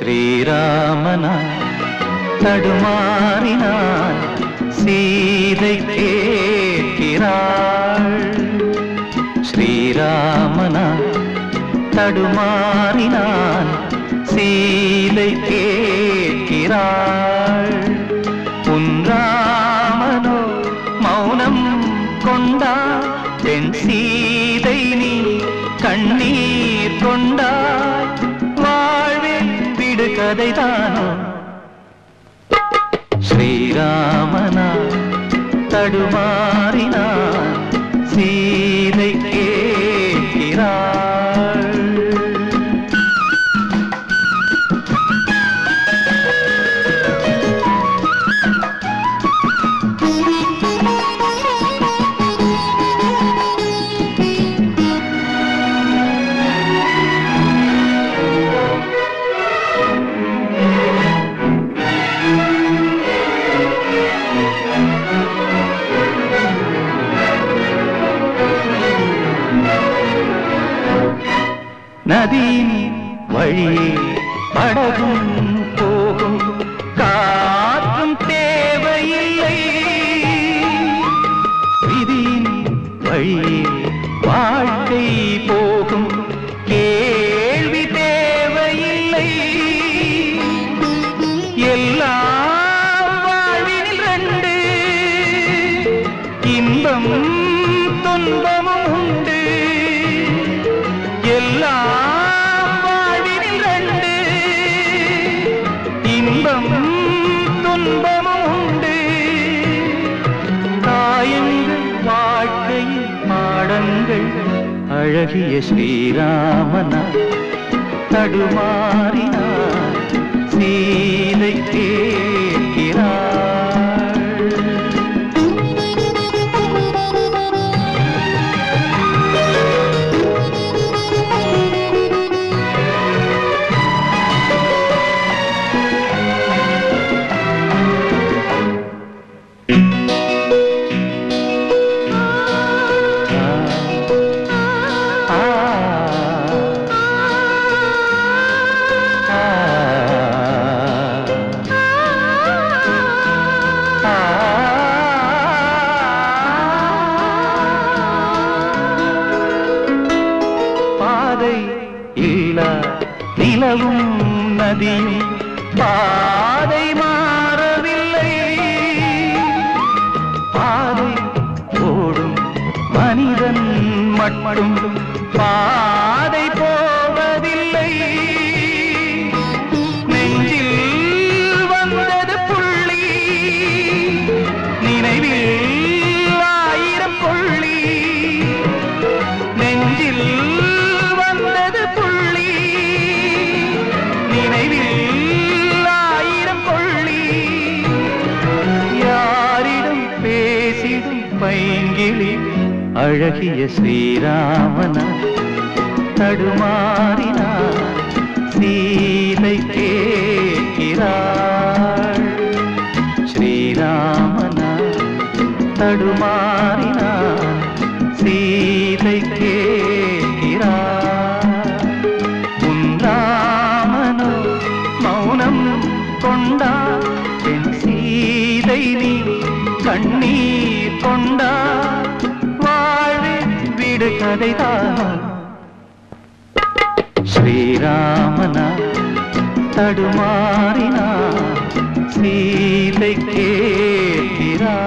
ஸ்ரீராமனா தடுமாறினான் சீதை கேட்கிறாள் ஸ்ரீராமனா தடுமாறினான் சீதை கேட்கிறாள் உன் ராமனோ மௌனம் கொண்டா பெண் சீதை நீ கண்ணீர் கொண்டாய் வாழ்வில் விடு கதைதானோ ஸ்ரீராமனா தடுமாறினான் சீதை கேட்கிறாள் நதியின் வழியே படகும் போகும் காற்றும் தேவையில்லை விதியின் வழியே வாழ்க்கை போகும் கேள்வி தேவையில்லை எல்லாம் வாழ்வினில் ரெண்டு இன்பம் துன்பமும் உண்டு எல்லாம் வாழ்வினில் ரெண்டு இன்பம் துன்பமும் உண்டு காயங்கள் வாழ்க்கையில் பாடங்கள் அழகிய ஸ்ரீராமனா தடுமாறினார் சீதை கேட்கிறாள் ஆ பாதை இல்ல நிலவும் நதியும் பாதை மாறவில்லை பாதை ஓடும் மனிதன் மட்டும் பாதை போவதில்லை நெஞ்சில் வந்தது புள்ளி நினைவில் ஆயிரம் புள்ளி நெஞ்சில் வந்தது புள்ளி நினைவில் ஆயிரம் புள்ளி யாரிடம் பேசிடும் பைங்கிளி அழகிய ஸ்ரீராமன தடுமாறினார் சீதை கேட்கிறாள் ஸ்ரீராமனா தடுமாறினார் சீதை கேட்கிறாள் உன் ராமனோ மௌனம் கொண்டா என் சீதை நீ கண்ணீர் கொண்டா வாழ்வே விடு கதைதான் ஸ்ரீராமனா தடுமாறினா சீதை கேட்கிறாள்